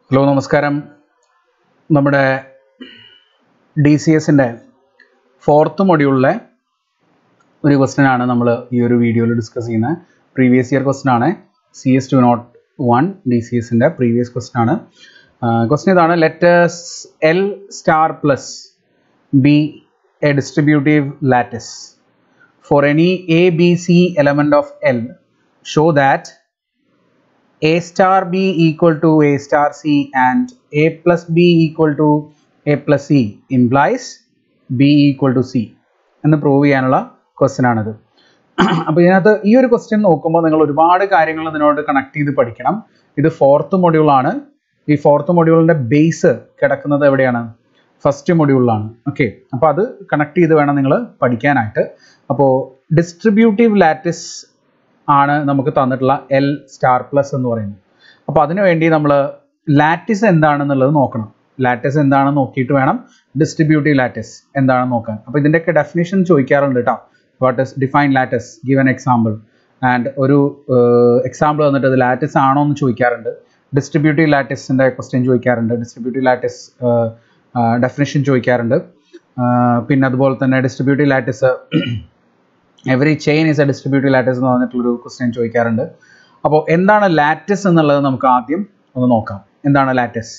hello നമസ്കാരം നമ്മുടെ D C എസിൻ്റെ ഫോർത്ത് മൊഡ്യൂളിലെ ഒരു ക്വസ്റ്റ്യൻ ആണ് നമ്മൾ ഈ ഒരു വീഡിയോയിൽ ഡിസ്കസ് ചെയ്യുന്നത് പ്രീവിയസ് ഇയർ ക്വസ്റ്റ്യൻ ആണ് C S two nought one D C എസിൻ്റെ പ്രീവിയസ് ക്വസ്റ്റ്യൻ ആണ് ക്വസ്റ്റ്യൻ ഇതാണ് letters L star plus B A distributive lattice for any A B C element of L show that a star b equal to a star c and a plus b equal to a plus c implies b equal to c എന്ന് prove ചെയ്യാനുള്ള question ആണിത് അപ്പോൾ ഇതിനകത്ത് ഈ ഒരു question നോക്കുമ്പോൾ നിങ്ങൾ ഒരുപാട് കാര്യങ്ങൾ ഇതിനോട് കണക്ട് ചെയ്ത് പഠിക്കണം ഇത് ഫോർത്ത് മൊഡ്യൂളാണ് ഈ ഫോർത്ത് മൊഡ്യൂളിൻ്റെ ബേസ് കിടക്കുന്നത് എവിടെയാണ് ഫസ്റ്റ് മൊഡ്യൂളിലാണ് ഓക്കെ അപ്പോൾ അത് കണക്ട് ചെയ്ത് വേണം നിങ്ങൾ പഠിക്കാനായിട്ട് അപ്പോൾ ഡിസ്ട്രിബ്യൂട്ടീവ് ലാറ്റിസ് ആണ് നമുക്ക് തന്നിട്ടുള്ള എൽ സ്റ്റാർ പ്ലസ് എന്ന് പറയുന്നത് അപ്പോൾ അതിനു വേണ്ടി നമ്മൾ ലാറ്റിസ് എന്താണെന്നുള്ളത് നോക്കണം ലാറ്റിസ് എന്താണെന്ന് നോക്കിയിട്ട് വേണം ഡിസ്ട്രിബ്യൂട്ടീവ് ലാറ്റിസ് എന്താണെന്ന് നോക്കാൻ അപ്പോൾ ഇതിൻ്റെയൊക്കെ ഡെഫിനേഷൻ ചോദിക്കാറുണ്ട് കേട്ടോ what is define lattice given example and ഒരു എക്സാമ്പിൾ തന്നിട്ട് ഇത് ലാറ്റിസ് ആണോ എന്ന് ചോദിക്കാറുണ്ട് ഡിസ്ട്രിബ്യൂട്ടീവ് ലാറ്റിസിൻ്റെ ക്വസ്റ്റ്യൻ ചോദിക്കാറുണ്ട് ഡിസ്ട്രിബ്യൂട്ടീവ് ലാറ്റിസ് ഡെഫിനേഷൻ ചോദിക്കാറുണ്ട് പിന്നെ അതുപോലെ തന്നെ distributive lattice every chain is a distributive lattice എന്ന് പറഞ്ഞിട്ടുള്ളൊരു ക്വസ്റ്റ്യൻ ചോദിക്കാറുണ്ട് അപ്പോൾ എന്താണ് ലാറ്റിസ് എന്നുള്ളത് നമുക്ക് ആദ്യം ഒന്ന് നോക്കാം എന്താണ് ലാറ്റിസ്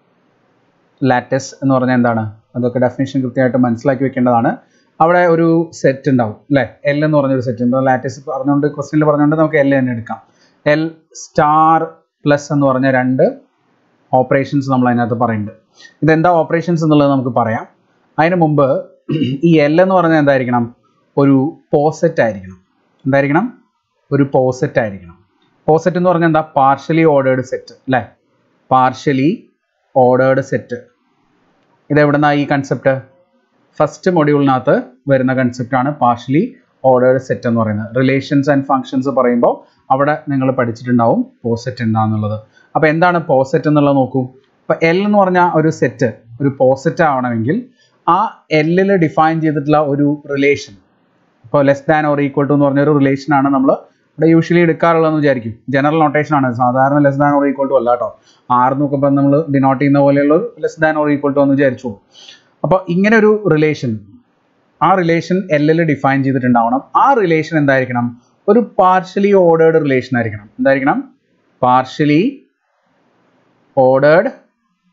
ലാറ്റിസ് എന്ന് പറഞ്ഞാൽ എന്താണ് അതൊക്കെ ഡെഫിനേഷൻ കൃത്യമായിട്ട് മനസ്സിലാക്കി വെക്കേണ്ടതാണ് അവിടെ ഒരു സെറ്റ് ഉണ്ടാവും അല്ലേ എൽ എന്ന് പറഞ്ഞൊരു സെറ്റ് ഉണ്ട് ലാറ്റിസ് പറഞ്ഞുകൊണ്ട് ക്വസ്റ്റ്യനിൽ പറഞ്ഞുകൊണ്ട് നമുക്ക് എൽ തന്നെ എടുക്കാം എൽ സ്റ്റാർ പ്ലസ് എന്ന് പറഞ്ഞ രണ്ട് ഓപ്പറേഷൻസ് നമ്മൾ അതിനകത്ത് പറയുന്നുണ്ട് ഇതെന്താ ഓപ്പറേഷൻസ് എന്നുള്ളത് നമുക്ക് പറയാം അതിന് മുമ്പ് ഈ എൽ എന്ന് പറഞ്ഞാൽ എന്തായിരിക്കണം ഒരു പോസെറ്റ് ആയിരിക്കണം എന്തായിരിക്കണം ഒരു പോസെറ്റ് ആയിരിക്കണം പോസെറ്റ് എന്ന് പറഞ്ഞാൽ എന്താ പാർഷ്യലി ഓർഡേർഡ് സെറ്റ് അല്ലേ പാർഷ്യലി ഓർഡേർഡ് സെറ്റ് ഇത് എവിടുന്നാ ഈ കൺസെപ്റ്റ് ഫസ്റ്റ് മൊഡ്യൂളിനകത്ത് വരുന്ന കൺസെപ്റ്റാണ് പാർഷ്യലി ഓർഡേർഡ് സെറ്റ് എന്ന് പറയുന്നത് റിലേഷൻസ് ആൻഡ് ഫങ്ഷൻസ് പറയുമ്പോൾ അവിടെ നിങ്ങൾ പഠിച്ചിട്ടുണ്ടാവും പോസെറ്റ് എന്താണെന്നുള്ളത് അപ്പോൾ എന്താണ് പോസെറ്റ് എന്നുള്ളത് നോക്കൂ ഇപ്പോൾ എൽ എന്ന് പറഞ്ഞാൽ ഒരു സെറ്റ് ഒരു പോസെറ്റ് ആവണമെങ്കിൽ ആ എല്ലിൽ ഡിഫൈൻ ചെയ്തിട്ടുള്ള ഒരു റിലേഷൻ ഇപ്പോൾ less than or equal to എന്ന് പറഞ്ഞൊരു റിലേഷൻ ആണ് നമ്മൾ ഇവിടെ യൂഷ്വലി എടുക്കാറുള്ളതെന്ന് വിചാരിക്കും ജനറൽ നോട്ടേഷൻ ആണ് സാധാരണ less than or equal to അല്ല കേട്ടോ ആറ് നോക്കുമ്പോൾ നമ്മൾ ഡിനോട്ട് ചെയ്യുന്ന പോലെയുള്ള less than or equal to എന്ന് വിചാരിച്ചു അപ്പോൾ ഇങ്ങനെ ഒരു റിലേഷൻ ആ റിലേഷൻ എല്ലിൽ ഡിഫൈൻ ചെയ്തിട്ടുണ്ടാവണം ആ റിലേഷൻ എന്തായിരിക്കണം ഒരു പാർഷ്യലി ഓർഡേർഡ് റിലേഷൻ ആയിരിക്കണം എന്തായിരിക്കണം പാർഷ്യലി ഓർഡേർഡ്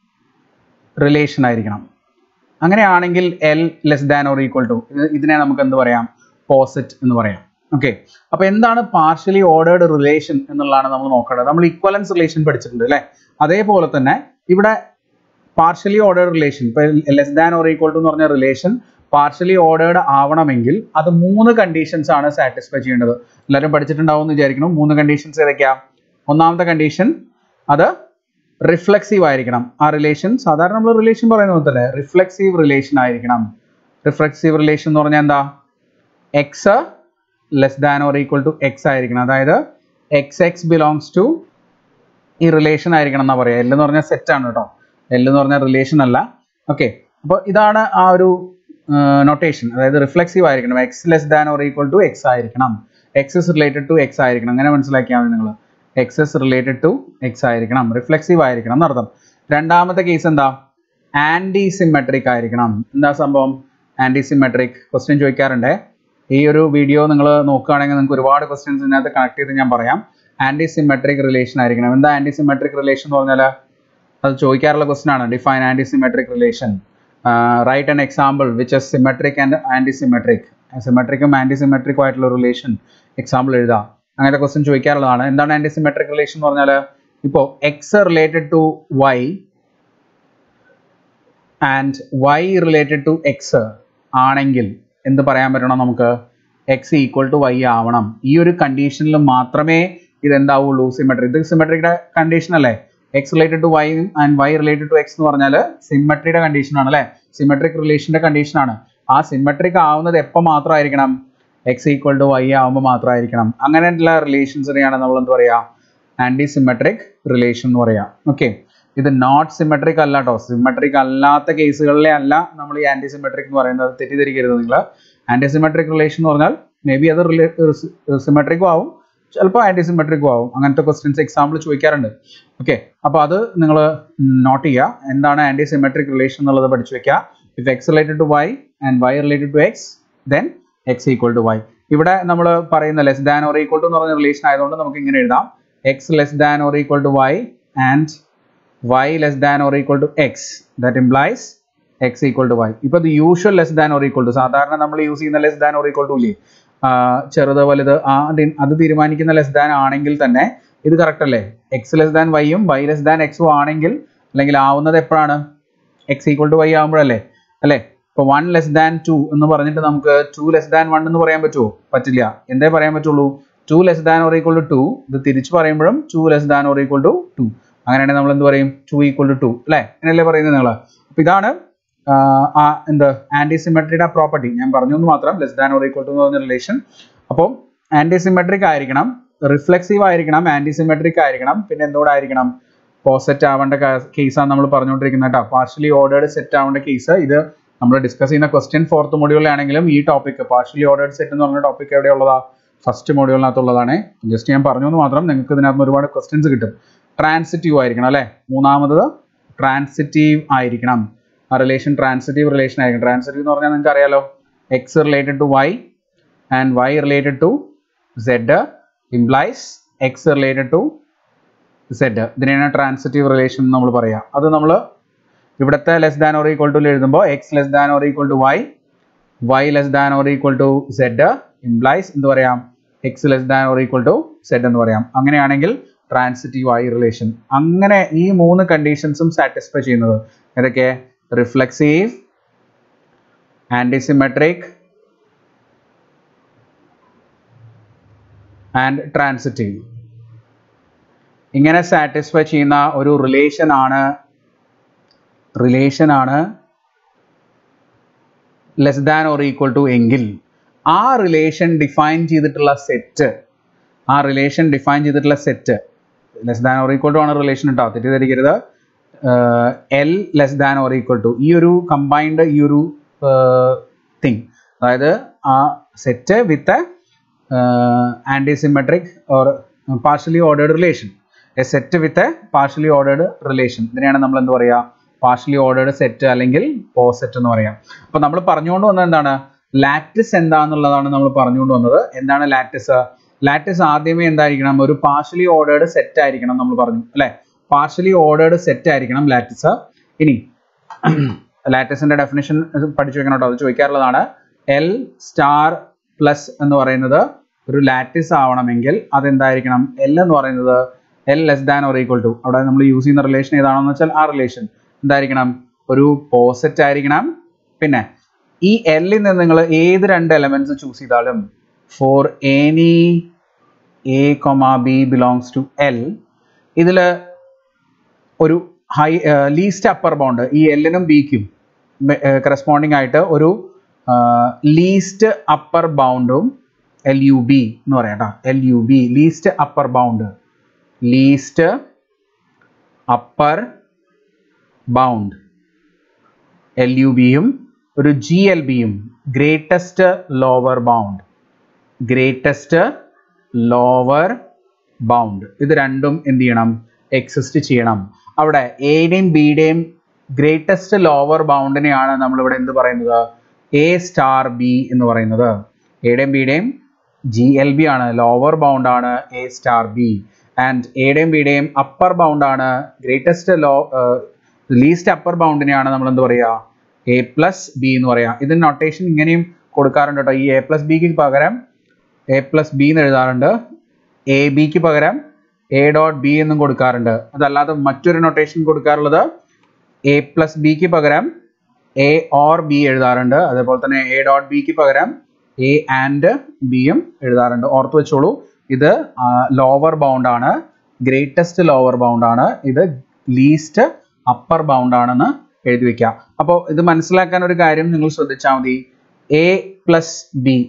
റിലേഷൻ ആയിരിക്കണം അങ്ങനെയാണെങ്കിൽ L less than or equal to ഇതിനെ നമുക്ക് എന്ത് പറയാം പോസിറ്റ് എന്ന് പറയാം ഓക്കെ അപ്പൊ എന്താണ് പാർഷ്യലി ഓർഡേർഡ് റിലേഷൻ എന്നുള്ളതാണ് നമ്മൾ നോക്കേണ്ടത് നമ്മൾ ഇക്വലൻസ് റിലേഷൻ പഠിച്ചിട്ടുണ്ട് അല്ലേ അതേപോലെ തന്നെ ഇവിടെ പാർഷ്യലി ഓർഡേർഡ് റിലേഷൻ ഇപ്പൊ less than or equal to എന്ന് പറഞ്ഞ റിലേഷൻ പാർഷ്യലി ഓർഡേർഡ് ആവണമെങ്കിൽ അത് മൂന്ന് കണ്ടീഷൻസ് ആണ് സാറ്റിസ്ഫൈ ചെയ്യേണ്ടത് എല്ലാവരും പഠിച്ചിട്ടുണ്ടാവും എന്ന് വിചാരിക്കണം മൂന്ന് കണ്ടീഷൻസ് ഏതൊക്കെയാ ഒന്നാമത്തെ കണ്ടീഷൻ അത് റിഫ്ലെക്സീവ് ആയിരിക്കണം ആ റിലേഷൻ സാധാരണ നമ്മൾ റിലേഷൻ പറയുന്ന പോലെ തന്നെ റിഫ്ലെക്സീവ് റിലേഷൻ ആയിരിക്കണം റിഫ്ലെക്സീവ് റിലേഷൻ എന്ന് പറഞ്ഞാൽ എന്താ X less than or equal to X ആയിരിക്കണം അതായത് എക്സ് എക്സ് ബിലോങ്സ് ടു ഈ റിലേഷൻ ആയിരിക്കണം എന്നാ പറയാ എൽ എന്ന് പറഞ്ഞാൽ സെറ്റ് ആണ് കേട്ടോ എൽ എന്ന് പറഞ്ഞാൽ റിലേഷൻ അല്ല ഓക്കെ അപ്പോൾ ഇതാണ് ആ ഒരു നൊട്ടേഷൻ അതായത് റിഫ്ലെക്സീവ് ആയിരിക്കണം X less than or equal to X ആയിരിക്കണം X is related to X ആയിരിക്കണം അങ്ങനെ മനസ്സിലാക്കിയാൽ മതി നിങ്ങൾ X is related to X ആയിരിക്കണം റിഫ്ലെക്സീവ് ആയിരിക്കണം എന്നർത്ഥം രണ്ടാമത്തെ കേസ് എന്താ ആൻറ്റി സിമെട്രിക് ആയിരിക്കണം എന്താ സംഭവം ആൻറ്റി സിമെട്രിക് ക്വസ്റ്റ്യൻ ചോദിക്കാറുണ്ടേ ഈ ഒരു വീഡിയോ നിങ്ങൾ നോക്കുകയാണെങ്കിൽ നിങ്ങൾക്ക് ഒരുപാട് ക്വസ്റ്റ്യൻസ് ഇതിനകത്ത് കണക്ട് ചെയ്ത് ഞാൻ പറയാം ആൻറ്റി സിമെട്രിക് റിലേഷൻ ആയിരിക്കണം എന്താ ആൻറ്റി സിമെട്രിക് റിലേഷൻ എന്ന് പറഞ്ഞാൽ അത് ചോദിക്കാറുള്ള ക്വസ്റ്റ്യൻ ആണ് define anti symmetric relation write an example which is symmetric and anti symmetric സിമെട്രിക്കും ആൻറ്റി സിമെട്രിക്കും ആയിട്ടുള്ള റിലേഷൻ എക്സാമ്പിൾ എഴുതാം അങ്ങനത്തെ ക്വസ്റ്റ്യൻ ചോദിക്കാറുള്ളതാണ് എന്താണ് ആൻറ്റി സിമെട്രിക് റിലേഷൻ എന്ന് പറഞ്ഞാൽ ഇപ്പോൾ X related to Y and Y related to X ആണെങ്കിൽ എന്ത് പറയാൻ പറ്റണം നമുക്ക് എക്സ് ഈക്വൽ ടു വൈ ആവണം ഈ ഒരു കണ്ടീഷനിൽ മാത്രമേ ഇത് എന്താവുള്ളൂ സിമെട്രി ഇത് സിമെട്രിയുടെ കണ്ടീഷൻ അല്ലേ X related to Y and Y related to X എന്ന് പറഞ്ഞാൽ സിമെട്രിയുടെ കണ്ടീഷൻ ആണ് അല്ലേ സിമെട്രിക് റിലേഷന്റെ കണ്ടീഷൻ ആണ് ആ സിമെട്രിക് ആവുന്നത് എപ്പോൾ മാത്രമായിരിക്കണം എക്സ് ഈക്വൽ ടു വൈ ആവുമ്പോൾ മാത്രമായിരിക്കണം അങ്ങനെയുള്ള റിലേഷൻസിനെയാണ് നമ്മൾ എന്ത് പറയുക ആൻറ്റി സിമെട്രിക് റിലേഷൻ എന്ന് പറയാം ഓക്കെ ഇത് നോട്ട് സിമെട്രിക് അല്ല കേട്ടോ സിമെട്രിക് അല്ലാത്ത കേസുകളിലെ അല്ല നമ്മൾ ഈ ആൻറ്റി സിമെട്രിക് എന്ന് പറയുന്നത് തെറ്റിദ്ധരിക്കരുത് നിങ്ങൾ ആൻറ്റി സിമെട്രിക് റിലേഷൻ എന്ന് പറഞ്ഞാൽ മേ ബി അത് സിമെട്രിക്കും ആവും ചിലപ്പോൾ ആൻറ്റി സിമെട്രിക്കും ആവും അങ്ങനത്തെ ക്വസ്റ്റ്യൻസ് എക്സാമ്പിൾ ചോദിക്കാറുണ്ട് ഓക്കെ അപ്പോൾ അത് നിങ്ങൾ നോട്ട് ചെയ്യുക എന്താണ് ആൻറ്റി സിമെട്രിക് റിലേഷൻ എന്നുള്ളത് പഠിച്ചു വെക്കുക if X related to Y and Y related to X then X equal to Y ഇവിടെ നമ്മൾ പറയുന്ന less than or equal to എന്ന് പറഞ്ഞ റിലേഷൻ ആയതുകൊണ്ട് നമുക്ക് ഇങ്ങനെ എഴുതാം X less than or equal to Y and Y less than or equal to X that implies X equal to Y ഇപ്പോൾ ഇത് usual less than or equal to സാധാരണ നമ്മൾ യൂസ് ചെയ്യുന്ന less than or equal to ഇല്ലേ ചെറുത് വലുത് ആ D- അത് തീരുമാനിക്കുന്ന ലെസ് ദാൻ ആണെങ്കിൽ തന്നെ ഇത് കറക്റ്റ് അല്ലേ എക്സ് ലെസ് ദാൻ വൈയും വൈ ലെസ് ദാൻ എക്സും ആണെങ്കിൽ അല്ലെങ്കിൽ ആവുന്നത് എപ്പോഴാണ് എക്സ് ഈക്വൽ ടു വൈ ആകുമ്പോഴല്ലേ അല്ലേ ഇപ്പോൾ വൺ ലെസ് ദാൻ ടു എന്ന് പറഞ്ഞിട്ട് നമുക്ക് ടു ലെസ് ദാൻ വൺ എന്ന് പറയാൻ പറ്റുമോ പറ്റില്ല എന്തേ പറയാൻ പറ്റുള്ളൂ two less than or equal to two ഇത് തിരിച്ച് പറയുമ്പോഴും two less than or equal to two അങ്ങനെയാണെങ്കിൽ നമ്മൾ എന്ത് പറയും ടു ഈക്വൽ ടു ടു അല്ലേ അങ്ങനെയല്ലേ പറയുന്നത് നിങ്ങൾ അപ്പോൾ ഇതാണ് ആഹ് ആ എന്ത് ആന്റി സിമെട്രിയുടെ പ്രോപ്പർട്ടി ഞാൻ പറഞ്ഞു എന്ന് മാത്രം less than or equal to എന്ന് പറഞ്ഞ റിലേഷൻ അപ്പം ആന്റി സിമെട്രിക് ആയിരിക്കണം റിഫ്ലെക്സീവ് ആയിരിക്കണം ആന്റി സിമെട്രിക് ആയിരിക്കണം പിന്നെ എന്തുകൂടെ ആയിരിക്കണം പോസെറ്റ് ആവേണ്ട കേസാണ് നമ്മൾ പറഞ്ഞുകൊണ്ടിരിക്കുന്നത് കേട്ടോ പാർഷ്യലി ഓർഡേർഡ് സെറ്റ് ആവേണ്ട കേസ് ഇത് നമ്മൾ ഡിസ്കസ് ചെയ്യുന്ന ക്വസ്റ്റ്യൻ ഫോർത്ത് മൊഡ്യൂളിലാണെങ്കിലും ഈ ടോപ്പിക് പാർഷ്യലി ഓർഡേർഡ് സെറ്റ് എന്ന് പറഞ്ഞ ടോപ്പിക് എവിടെയുള്ളതാ ഫസ്റ്റ് മൊഡ്യൂളിനകത്തുള്ളതാണ് ജസ്റ്റ് ഞാൻ പറഞ്ഞു എന്ന് മാത്രം നിങ്ങൾക്ക് ഇതിനകത്ത് ഒരുപാട് ക്വസ്റ്റ്യൻസ് കിട്ടും ട്രാൻസിറ്റീവ് ആയിരിക്കണം അല്ലേ മൂന്നാമത് ട്രാൻസിറ്റീവ് ആയിരിക്കണം ആ റിലേഷൻ ട്രാൻസിറ്റീവ് റിലേഷൻ ആയിരിക്കും ട്രാൻസിറ്റീവ് എന്ന് പറഞ്ഞാൽ നിങ്ങൾക്ക് അറിയാലോ x related to Y and Y related to z implies x related to z ഇതിനെയാണ് ട്രാൻസിറ്റീവ് റിലേഷൻ എന്ന് നമ്മൾ പറയാം അത് നമ്മൾ ഇവിടുത്തെ less than or equal to എഴുതുമ്പോൾ x less than or equal to y y less than or equal to z implies എന്ത് പറയാം x less than or equal to z എന്ന് പറയാം അങ്ങനെയാണെങ്കിൽ ട്രാൻസിറ്റീവ് ആയി റിലേഷൻ അങ്ങനെ ഈ മൂന്ന് കണ്ടീഷൻസും സാറ്റിസ്ഫൈ ചെയ്യുന്നത് ഏതൊക്കെ റിഫ്ലെക്സീവ് ആൻറ്റിസിമെട്രിക് ആൻഡ് ട്രാൻസിറ്റീവ് ഇങ്ങനെ സാറ്റിസ്ഫൈ ചെയ്യുന്ന ഒരു റിലേഷൻ ആണ് റിലേഷൻ ആണ് less than or equal to എങ്കിൽ ആ റിലേഷൻ ഡിഫൈൻ ചെയ്തിട്ടുള്ള സെറ്റ് ആ റിലേഷൻ ഡിഫൈൻ ചെയ്തിട്ടുള്ള set less than or equal to ആണ് റിലേഷൻ കേട്ടോ തെറ്റിദ്ധരിക്കരുത് L less than or equal to ഈ ഒരു കമ്പൈൻഡ് ഈ ഒരു തിങ് അതായത് ആ set with antisymmetric or partially ordered relation a set with a partially ordered relation ഇതിനെയാണ് നമ്മൾ എന്ത് പറയുക പാർഷ്യലി ഓർഡേർഡ് സെറ്റ് അല്ലെങ്കിൽ പോസെറ്റ് എന്ന് പറയാം അപ്പോൾ നമ്മൾ പറഞ്ഞുകൊണ്ട് വന്നത് എന്താണ് ലാറ്റിസ് എന്താണെന്നുള്ളതാണ് നമ്മൾ പറഞ്ഞുകൊണ്ട് വന്നത് എന്താണ് ലാറ്റിസ് ലാറ്റിസ് ആദ്യമേ എന്തായിരിക്കണം ഒരു പാർഷ്യലി ഓർഡേർഡ് സെറ്റ് ആയിരിക്കണം നമ്മൾ പറഞ്ഞു അല്ലേ പാർഷ്യലി ഓർഡേർഡ് സെറ്റ് ആയിരിക്കണം ലാറ്റിസ് ഇനി ലാറ്റിസിന്റെ ഡെഫിനിഷൻ പഠിച്ചു വെക്കണം കേട്ടോ അത് ചോദിക്കാറുള്ളതാണ് എൽ സ്റ്റാർ പ്ലസ് എന്ന് പറയുന്നത് ഒരു ലാറ്റിസ് ആവണമെങ്കിൽ അതെന്തായിരിക്കണം എൽ എന്ന് പറയുന്നത് L less than or equal to അവിടെ നമ്മൾ യൂസ് ചെയ്യുന്ന റിലേഷൻ ഏതാണെന്ന് വെച്ചാൽ ആ റിലേഷൻ എന്തായിരിക്കണം ഒരു പോസെറ്റ് ആയിരിക്കണം പിന്നെ ഈ എല്ലിൽ നിന്ന് നിങ്ങൾ ഏത് രണ്ട് എലമെന്റ്സ് ചൂസ് ചെയ്താലും for any a comma b belongs to L ഇതിൽ ഒരു ഹൈ ലീസ്റ്റ് അപ്പർ ബൗണ്ട് ഈ എല്ലിനും ബിക്കും കറസ്പോണ്ടിങ് ആയിട്ട് ഒരു ലീസ്റ്റ് അപ്പർ ബൗണ്ടും എൽ യു ബി എന്ന് പറയാം കേട്ടോ L U B least upper bound least upper bound L U ബിയും ഒരു ജി എൽ ബിയും greatest lower bound greatest lower bound ഇത് രണ്ടും എന്ത് ചെയ്യണം എക്സിസ്റ്റ് ചെയ്യണം അവിടെ എയുടെയും ബിയുടെയും ഗ്രേറ്റസ്റ്റ് ലോവർ ബൗണ്ടിനെയാണ് നമ്മളിവിടെ എന്ത് പറയുന്നത് എ സ്റ്റാർ ബി എന്ന് പറയുന്നത് എയുടെയും ബിയുടെയും ജി എൽ ബി ആണ് ലോവർ ബൗണ്ട് ആണ് എ സ്റ്റാർ ബി ആൻഡ് എയുടെയും ബിയുടെയും അപ്പർ ബൗണ്ട് ആണ് ഗ്രേറ്റസ്റ്റ് ലോ ലീസ്റ്റ് അപ്പർ ബൗണ്ടിനെയാണ് നമ്മൾ എന്ത് പറയുക എ പ്ലസ് ബി എന്ന് പറയാം ഇതിന് നൊട്ടേഷൻ ഇങ്ങനെയും കൊടുക്കാറുണ്ട് കേട്ടോ ഈ എ പ്ലസ് ബിക്ക് പകരം എ പ്ലസ് ബി എന്ന് എഴുതാറുണ്ട് എ ബിക്ക് പകരം എ ഡോട്ട് ബി എന്നും കൊടുക്കാറുണ്ട് അതല്ലാതെ മറ്റൊരു നൊട്ടേഷൻ കൊടുക്കാറുള്ളത് എ പ്ലസ് ബിക്ക് പകരം എ ഓർ ബി എഴുതാറുണ്ട് അതേപോലെ തന്നെ എ ഡോട്ട് ബിക്ക് പകരം എ ആൻഡ് ബിയും എഴുതാറുണ്ട് ഓർത്ത് വെച്ചോളൂ ഇത് ലോവർ ബൗണ്ട് ആണ് ഗ്രേറ്റസ്റ്റ് ലോവർ ബൗണ്ട് ആണ് ഇത് ലീസ്റ്റ് അപ്പർ ബൗണ്ട് ആണെന്ന് എഴുതി വെക്കുക അപ്പോൾ ഇത് മനസ്സിലാക്കാൻ ഒരു കാര്യം നിങ്ങൾ ശ്രദ്ധിച്ചാൽ മതി a plus B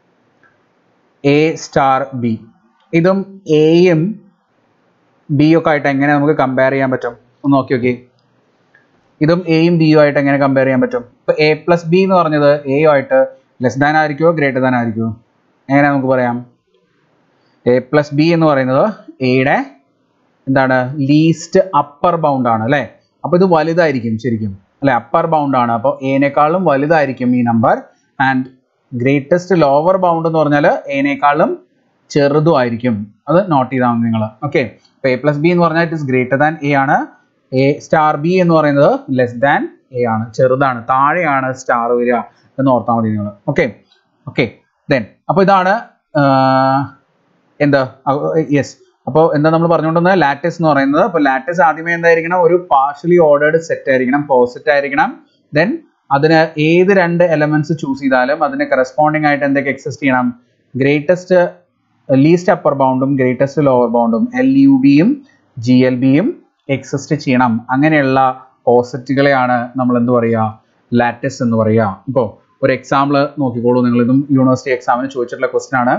a star b ഇതും എയും ബി ഒക്കെ ആയിട്ട് എങ്ങനെ നമുക്ക് കമ്പയർ ചെയ്യാൻ പറ്റും ഒന്ന് നോക്കി നോക്കി ഇതും എയും ബിയും ആയിട്ട് എങ്ങനെ കമ്പയർ ചെയ്യാൻ പറ്റും ഇപ്പൊ എ പ്ലസ് ബി എന്ന് പറഞ്ഞത് എ ആയിട്ട് ലെസ് ദാൻ ആയിരിക്കുമോ ഗ്രേറ്റർ ദാൻ ആയിരിക്കുമോ എങ്ങനെ നമുക്ക് പറയാം എ പ്ലസ് ബി എന്ന് പറയുന്നത് എയുടെ എന്താണ് ലീസ്റ്റ് അപ്പർ ബൗണ്ട് ആണ് അല്ലേ അപ്പോൾ ഇത് വലുതായിരിക്കും ശരിക്കും അല്ലെ അപ്പർ ബൗണ്ട് ആണ് അപ്പോൾ എനേക്കാളും വലുതായിരിക്കും ഈ number and greatest lower bound എന്ന് പറഞ്ഞാൽ എനേക്കാളും ചെറുതും ആയിരിക്കും അത് നോട്ട് ചെയ്താൽ മതി നിങ്ങൾ ഓക്കെ അപ്പോൾ എ പ്ലസ് ബി എന്ന് പറഞ്ഞാൽ it is greater than a ആണ് എ സ്റ്റാർ ബി എന്ന് പറയുന്നത് ലെസ് ദാൻ എ ആണ് ചെറുതാണ് താഴെയാണ് സ്റ്റാർ വരിക എന്ന് ഓർത്താൽ മതി നിങ്ങൾ ഓക്കെ ഓക്കെ ദെൻ അപ്പോൾ ഇതാണ് എന്താ യെസ് അപ്പോൾ എന്താ നമ്മൾ പറഞ്ഞുകൊണ്ടിരുന്നത് ലാറ്റിസ് എന്ന് പറയുന്നത് അപ്പോൾ ലാറ്റിസ് ആദ്യമേ എന്തായിരിക്കണം ഒരു പാർഷ്യലി ഓർഡേർഡ് സെറ്റ് ആയിരിക്കണം പോസിറ്റ് ആയിരിക്കണം ദെൻ അതിന് ഏത് രണ്ട് എലമെന്റ്സ് ചൂസ് ചെയ്താലും അതിന് കറസ്പോണ്ടിങ് ആയിട്ട് എന്തൊക്കെ എക്സിസ്റ്റ് ചെയ്യണം ഗ്രേറ്റസ്റ്റ് ലീസ്റ്റ് അപ്പർ ബൗണ്ടും ഗ്രേറ്റസ്റ്റ് ലോവർ ബൗണ്ടും എൽ യു ബിയും ജി എൽ ബിയും എക്സിസ്റ്റ് ചെയ്യണം അങ്ങനെയുള്ള പോസിറ്റുകളെയാണ് നമ്മൾ എന്ത് പറയുക ലാറ്റിസ് എന്ന് പറയുക ഇപ്പോൾ ഒരു എക്സാമ്പിൾ നോക്കിക്കോളൂ നിങ്ങൾ ഇതും യൂണിവേഴ്സിറ്റി എക്സാമിന് ചോദിച്ചിട്ടുള്ള ക്വസ്റ്റ്യൻ ആണ്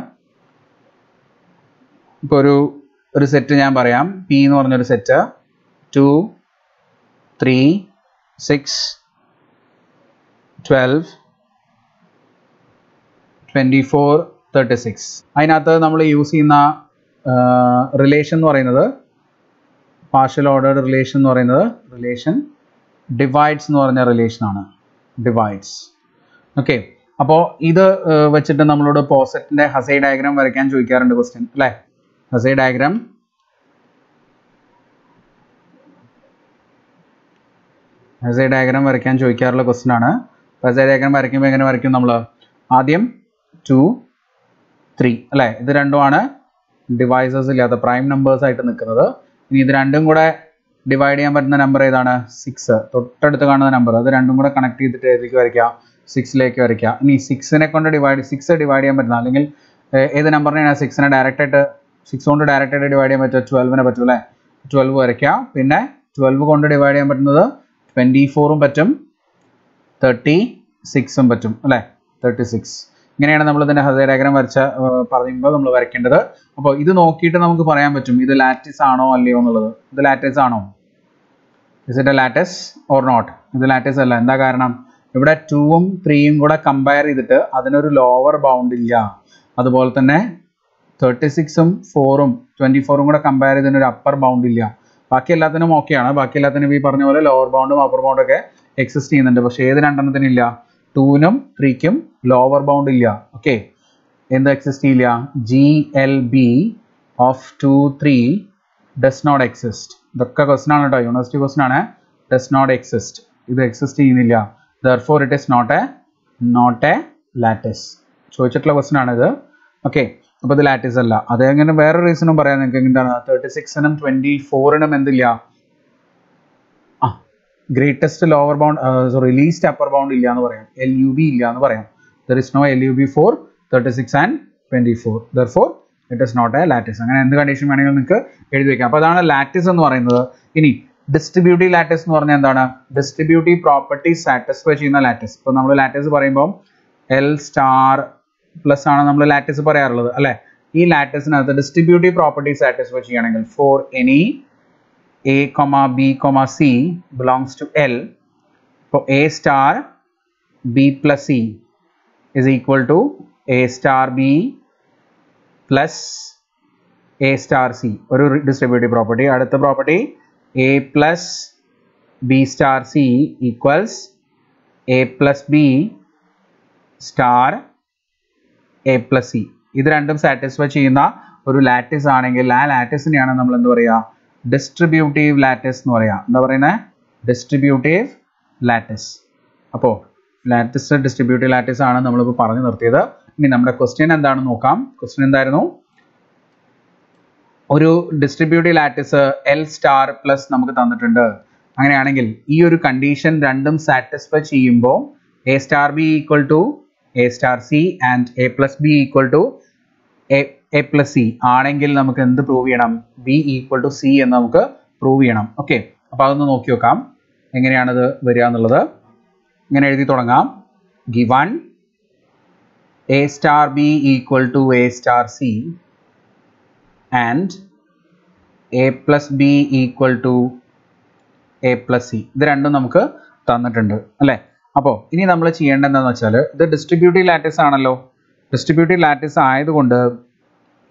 ഇപ്പോൾ ഒരു ഒരു സെറ്റ് ഞാൻ പറയാം പി എന്ന് പറഞ്ഞൊരു set two three six twelve twenty four thirty six അതിനകത്ത് നമ്മൾ യൂസ് ചെയ്യുന്ന റിലേഷൻ എന്ന് പറയുന്നത് പാർഷ്യൽ ഓർഡേർഡ് റിലേഷൻ എന്ന് പറയുന്നത് റിലേഷൻ ഡിവൈഡ്സ് എന്ന് പറഞ്ഞ റിലേഷൻ ആണ് ഡിവൈഡ്സ് ഓക്കെ അപ്പോൾ ഇത് വെച്ചിട്ട് നമ്മളോട് പോസറ്റിൻ്റെ ഹസൈ ഡയഗ്രാം വരയ്ക്കാൻ ചോദിക്കാറുണ്ട് ക്വസ്റ്റ്യൻ അല്ലേ ഹസൈ ഡയഗ്രാം ഹസൈ ഡയഗ്രാം വരയ്ക്കാൻ ചോദിക്കാറുള്ള ക്വസ്റ്റ്യൻ ആണ് ഹസൈ ഡയഗ്രാം വരയ്ക്കുമ്പോൾ എങ്ങനെ വരയ്ക്കും നമ്മൾ ആദ്യം ടു ത്രീ അല്ലേ ഇത് രണ്ടുമാണ് ഡിവൈസസ് ഇല്ലാത്ത പ്രൈം നമ്പേഴ്സ് ആയിട്ട് നിൽക്കുന്നത് ഇനി ഇത് രണ്ടും കൂടെ ഡിവൈഡ് ചെയ്യാൻ പറ്റുന്ന നമ്പർ ഏതാണ് സിക്സ് തൊട്ടടുത്ത് കാണുന്ന നമ്പർ അത് രണ്ടും കൂടെ കണക്ട് ചെയ്തിട്ട് ഏതിലേക്ക് വരയ്ക്കുക സിക്സിലേക്ക് വരയ്ക്കുക ഇനി സിക്സിനെ കൊണ്ട് ഡിവൈഡ് സിക്സ് ഡിവൈഡ് ചെയ്യാൻ പറ്റുന്ന അല്ലെങ്കിൽ ഏത് നമ്പറിനെയാണ് സിക്സിനെ ഡയറക്റ്റ് ആയിട്ട് സിക്സ് കൊണ്ട് ഡയറക്റ്റ് ആയിട്ട് ഡിവൈഡ് ചെയ്യാൻ പറ്റുക ട്വൽവിനെ പറ്റും അല്ലേ ട്വൽവ് വരയ്ക്കുക പിന്നെ ട്വൽവ് കൊണ്ട് ഡിവൈഡ് ചെയ്യാൻ പറ്റുന്നത് ട്വൻറ്റി ഫോറും പറ്റും തേർട്ടി സിക്സും പറ്റും അല്ലേ തേർട്ടി സിക്സ് ഇങ്ങനെയാണ് നമ്മൾ ഇതിൻ്റെ ഹൃദയ ഡയഗ്രാം വരച്ച പറയുമ്പോൾ നമ്മൾ വരയ്ക്കേണ്ടത് അപ്പോൾ ഇത് നോക്കിയിട്ട് നമുക്ക് പറയാൻ പറ്റും ഇത് ലാറ്റിസ് ആണോ അല്ലയോ എന്നുള്ളത് ഇത് ലാറ്റിസ് ആണോ is it a lattice or not ഇത് ലാറ്റസ് അല്ല എന്താ കാരണം ഇവിടെ ടൂവും ത്രീയും കൂടെ കമ്പയർ ചെയ്തിട്ട് അതിനൊരു ലോവർ ബൗണ്ട് ഇല്ല അതുപോലെ തന്നെ തേർട്ടി സിക്സും ഫോറും ട്വൻറ്റി ഫോറും കൂടെ കമ്പയർ ചെയ്തതിന് ഒരു അപ്പർ ബൗണ്ട് ഇല്ല ബാക്കി എല്ലാത്തിനും ഓക്കെയാണ് ബാക്കി എല്ലാത്തിനും ഈ പറഞ്ഞ പോലെ ലോവർ ബൗണ്ടും അപ്പർ ബൗണ്ടും ഒക്കെ എക്സിസ്റ്റ് ചെയ്യുന്നുണ്ട് പക്ഷേ ഏത് രണ്ടെണ്ണത്തിനും ഇല്ല ടൂവിനും ത്രീക്കും ലോവർ ബൗണ്ട് ഇല്ല ഓക്കെ എന്ത് എക്സിസ്റ്റ് ചെയ്യില്ല G L B of two three does not exist ഇതൊക്കെ ക്വസ്റ്റൻ ആണ് കേട്ടോ യൂണിവേഴ്സിറ്റി ക്വസ്റ്റൻ ആണ് ഡസ് നോട്ട് എക്സിസ്റ്റ് ഇത് എക്സിസ്റ്റ് ചെയ്യുന്നില്ല therefore it is not a not a lattice ചോദിച്ചിട്ടുള്ള ക്വസ്റ്റൻ ആണ് ഇത് ഓക്കെ അപ്പോൾ ഇത് ലാറ്റിസ് അല്ല അതെങ്ങനെ വേറെ റീസണും പറയാം നിങ്ങൾക്ക് എന്താണ് തേർട്ടി സിക്സിനും ട്വൻറ്റി ഫോറിനും എന്തില്ല ആ greatest lower bound sorry least upper bound ഇല്ല എന്ന് പറയാം എൽ യു ബി ഇല്ല എന്ന് പറയാം there is no L U B for thirty six and twenty four therefore it is not a lattice അങ്ങനെ എന്ത് കണ്ടീഷൻ വേണമെങ്കിലും നിങ്ങൾക്ക് എഴുതി വെക്കാം അപ്പോൾ അതാണ് ലാറ്റിസ് എന്ന് പറയുന്നത് ഇനി ഡിസ്ട്രിബ്യൂട്ടീവ് ലാറ്റിസ് എന്ന് പറഞ്ഞാൽ എന്താണ് ഡിസ്ട്രിബ്യൂട്ടീവ് പ്രോപ്പർട്ടി സാറ്റിസ്ഫൈ ചെയ്യുന്ന ലാറ്റിസ് ഇപ്പോൾ നമ്മൾ ലാറ്റിസ് പറയുമ്പോൾ എൽ സ്റ്റാർ പ്ലസ് ആണ് നമ്മൾ ലാറ്റിസ് പറയാറുള്ളത് അല്ലേ ഈ ലാറ്റിസിനകത്ത് ഡിസ്ട്രിബ്യൂട്ടീവ് പ്രോപ്പർട്ടി സാറ്റിസ്ഫൈ ചെയ്യണമെങ്കിൽ for any a comma b comma c belongs to L ഇപ്പോൾ a star b plus c is equal to a star b plus a star c ഒരു distributive property അടുത്ത property a plus b star c equals a plus b star a plus c ഇത് രണ്ടും satisfy ചെയ്യുന്ന ഒരു lattice ആണെങ്കിൽ ആ ലാറ്റിസിനെയാണ് നമ്മൾ എന്ത് പറയുക ഡിസ്ട്രിബ്യൂട്ടീവ് ലാറ്റിസ് എന്ന് പറയാം എന്താ പറയുന്നത് ഡിസ്ട്രിബ്യൂട്ടീവ് ലാറ്റിസ് അപ്പോൾ ലാറ്റിസ് ഡിസ്ട്രിബ്യൂട്ടീവ് ലാറ്റിസ് ആണ് നമ്മളിപ്പോൾ പറഞ്ഞു നിർത്തിയത് ഇനി നമ്മുടെ ക്വസ്റ്റ്യൻ എന്താണെന്ന് നോക്കാം ക്വസ്റ്റ്യൻ എന്തായിരുന്നു ഒരു distributive lattice L star plus നമുക്ക് തന്നിട്ടുണ്ട് അങ്ങനെയാണെങ്കിൽ ഈ ഒരു കണ്ടീഷൻ രണ്ടും സാറ്റിസ്ഫൈ ചെയ്യുമ്പോൾ a star b equal to a star c and a plus b equal to a plus c ആണെങ്കിൽ നമുക്ക് എന്ത് പ്രൂവ് ചെയ്യണം ബി ഈക്വൽ ടു സി എന്ന് നമുക്ക് പ്രൂവ് ചെയ്യണം ഓക്കെ അപ്പോൾ അതൊന്ന് നോക്കി നോക്കാം എങ്ങനെയാണത് വരിക എന്നുള്ളത് ഇങ്ങനെ എഴുതി തുടങ്ങാം given a star b equal to a star c and a plus b equal to a plus c ഇത് രണ്ടും നമുക്ക് തന്നിട്ടുണ്ട് അല്ലേ അപ്പോൾ ഇനി നമ്മൾ ചെയ്യേണ്ടത് എന്താണെന്ന് വെച്ചാൽ ഇത് ഡിസ്ട്രിബ്യൂട്ടീവ് ലാറ്റിസ് ആണല്ലോ ഡിസ്ട്രിബ്യൂട്ടീവ് ലാറ്റിസ് ആയതുകൊണ്ട്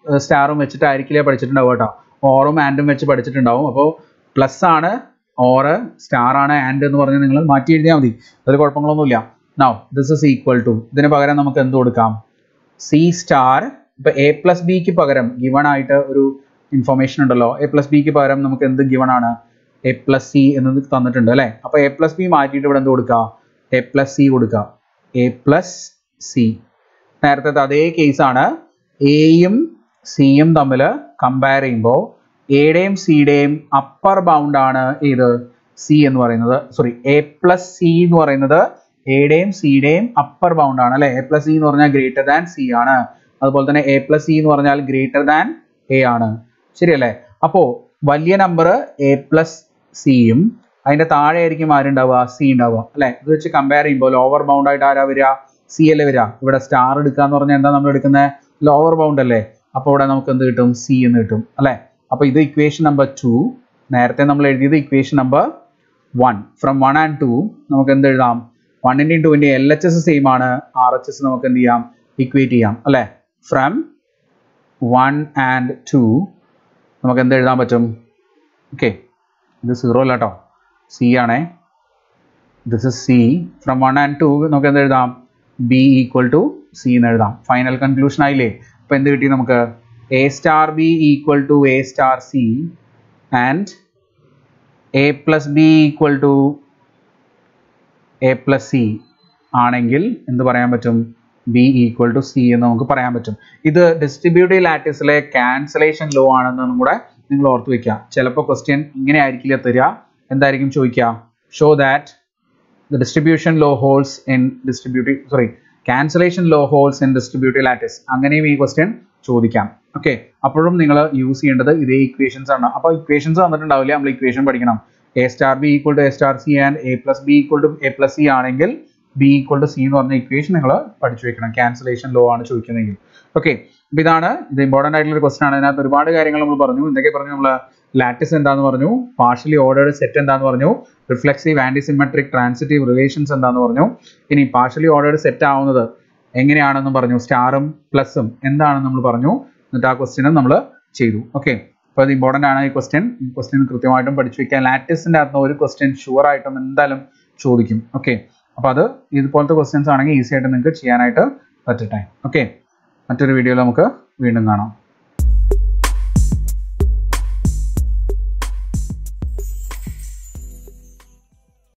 സ്റ്റാറും വെച്ചിട്ടായിരിക്കില്ല പഠിച്ചിട്ടുണ്ടാവും കേട്ടോ ഓറും ആൻഡും വെച്ച് പഠിച്ചിട്ടുണ്ടാവും അപ്പോൾ പ്ലസ് ആണ് ഓറ് സ്റ്റാർ ആണ് ആൻഡ് എന്ന് പറഞ്ഞ് നിങ്ങൾ മാറ്റി എഴുതിയാൽ മതി അതിൽ കുഴപ്പങ്ങളൊന്നുമില്ല now this is equal to ഇതിന് പകരം നമുക്ക് എന്ത് കൊടുക്കാം സി സ്റ്റാർ ഇപ്പൊ എ പ്ലസ് ബിക്ക് പകരം ഗിവൺ ആയിട്ട് ഒരു ഇൻഫർമേഷൻ ഉണ്ടല്ലോ എ പ്ലസ് ബിക്ക് പകരം നമുക്ക് എന്ത് ഗിവൺ ആണ് എ പ്ലസ് സി എന്നത് തന്നിട്ടുണ്ട് അല്ലേ അപ്പൊ എ പ്ലസ് ബി മാറ്റിയിട്ട് ഇവിടെ എന്ത് കൊടുക്കുക എ പ്ലസ് സി കൊടുക്കുക എ പ്ലസ് സി നേരത്തെ അതേ കേസാണ് എയും സിയും തമ്മിൽ കമ്പയർ ചെയ്യുമ്പോൾ എയുടെയും സിയുടെയും അപ്പർ ബൗണ്ട് ആണ് ഏത് സി എന്ന് പറയുന്നത് സോറി എ പ്ലസ് സി എന്ന് പറയുന്നത് എയുടെയും സിയുടെയും അപ്പർ ബൗണ്ട് ആണ് അല്ലെ എ പ്ലസ് സി എന്ന് പറഞ്ഞാൽ ഗ്രേറ്റർ ദാൻ സി ആണ് അതുപോലെ തന്നെ എ പ്ലസ് സി എന്ന് പറഞ്ഞാൽ ഗ്രേറ്റർ ദാൻ എ ആണ് ശരിയല്ലേ അപ്പോ വലിയ നമ്പർ എ പ്ലസ് സിയും അതിന്റെ താഴെ ആയിരിക്കും ആരുണ്ടാവുക സി ഉണ്ടാവുക അല്ലെ ഇത് വെച്ച് കമ്പയർ ചെയ്യുമ്പോൾ ലോവർ ബൗണ്ട് ആയിട്ട് ആരാ വരിക സി അല്ലേ വരിക ഇവിടെ സ്റ്റാർ എടുക്കുക എന്ന് പറഞ്ഞാൽ എന്താ നമ്മൾ എടുക്കുന്നത് ലോവർ ബൗണ്ട് അല്ലേ അപ്പോൾ ഇവിടെ നമുക്ക് എന്ത് കിട്ടും സി എന്ന് കിട്ടും അല്ലെ അപ്പോൾ ഇത് ഇക്വേഷൻ നമ്പർ ടു നേരത്തെ നമ്മൾ എഴുതിയത് equation number one from one and two നമുക്ക് എന്ത് എഴുതാം വണ്ണിൻ്റെയും ടുവിൻ്റെയും എൽ എച്ച് എസ് സെയിം ആണ് ആർ എച്ച് എസ് നമുക്ക് എന്ത് ചെയ്യാം ഇക്വേറ്റ് ചെയ്യാം അല്ലേ ഫ്രം വൺ ആൻഡ് ടു നമുക്ക് എന്ത് എഴുതാൻ പറ്റും ഓക്കെ ഇത് സീറോ അല്ല കേട്ടോ സി ആണേ this is c from one and two നമുക്ക് എന്ത് എഴുതാം ബി ഈക്വൽ ടു സി എന്ന് എഴുതാം ഫൈനൽ കൺക്ലൂഷൻ ആയില്ലേ അപ്പോൾ എന്ത് കിട്ടി നമുക്ക് a star b equal to a star c and a plus b equal to a plus c ആണെങ്കിൽ എന്ത് പറയാൻ പറ്റും ബി ഈക്വൽ ടു സി എന്ന് നമുക്ക് പറയാൻ പറ്റും ഇത് ഡിസ്ട്രിബ്യൂട്ടീവ് ലാറ്റിസിലെ ക്യാൻസലേഷൻ ലോ ആണെന്നും കൂടെ നിങ്ങൾ ഓർത്ത് വെക്കുക ചിലപ്പോൾ ക്വസ്റ്റ്യൻ ഇങ്ങനെ ആയിരിക്കില്ല തരിക എന്തായിരിക്കും ചോദിക്കുക show that the distribution law holds in distributive sorry cancellation law holds in distributive lattice അങ്ങനെയും ഈ ക്വസ്റ്റ്യൻ ചോദിക്കാം ഓക്കെ അപ്പോഴും നിങ്ങൾ യൂസ് ചെയ്യേണ്ടത് ഇതേ ഇക്വേഷൻസ് ആണ് അപ്പോൾ ഇക്വേഷൻസ് തന്നിട്ടുണ്ടാവില്ല നമ്മൾ ഇക്വേഷൻ പഠിക്കണം a star b equal to a star c and a plus b equal to a plus c ആണെങ്കിൽ ബി ഈക്വൽ ടു സി എന്ന് പറഞ്ഞ ഇക്വേഷൻ നിങ്ങൾ പഠിച്ചു വെക്കണം ക്യാൻസലേഷൻ ലോ ആണ് ചോദിക്കുന്നതെങ്കിൽ ഓക്കെ അപ്പോൾ ഇതാണ് ഇത് ഇമ്പോർട്ടൻ്റ് ആയിട്ടുള്ള ഒരു ക്വസ്റ്റൻ ആണ് ഇതിനകത്ത് ഒരുപാട് കാര്യങ്ങൾ നമ്മൾ പറഞ്ഞു എന്തൊക്കെ പറഞ്ഞു നമ്മൾ ലാറ്റിസ് എന്താന്ന് പറഞ്ഞു പാർഷ്യലി ഓർഡേർഡ് സെറ്റ് എന്താന്ന് പറഞ്ഞു reflexive antisymmetric transitive relations എന്താന്ന് പറഞ്ഞു ഇനി പാർഷ്യലി ഓർഡേർഡ് സെറ്റ് ആവുന്നത് എങ്ങനെയാണെന്നും പറഞ്ഞു സ്റ്റാറും പ്ലസും എന്താണെന്ന് നമ്മൾ പറഞ്ഞു എന്നിട്ട് ആ ക്വസ്റ്റ്യനും നമ്മൾ ചെയ്തു ഓക്കെ അപ്പോൾ ഇത് ഇമ്പോർട്ടൻ്റ് ആണ് ഈ ക്വസ്റ്റ്യൻ ഈ ക്വസ്റ്റ്യൻ കൃത്യമായിട്ടും പഠിച്ചു വെക്കാൻ ലാറ്റിസിൻ്റെ അകത്ത് ഒരു ക്വസ്റ്റ്യൻ ഷുവർ ആയിട്ടും എന്തായാലും ചോദിക്കും ഓക്കെ അപ്പോൾ അത് ഇതുപോലത്തെ ക്വസ്റ്റ്യൻസ് ആണെങ്കിൽ ഈസി ആയിട്ട് നിങ്ങൾക്ക് ചെയ്യാനായിട്ട് പറ്റട്ടെ ഓക്കെ മറ്റൊരു വീഡിയോയിൽ നമുക്ക് വീണ്ടും കാണാം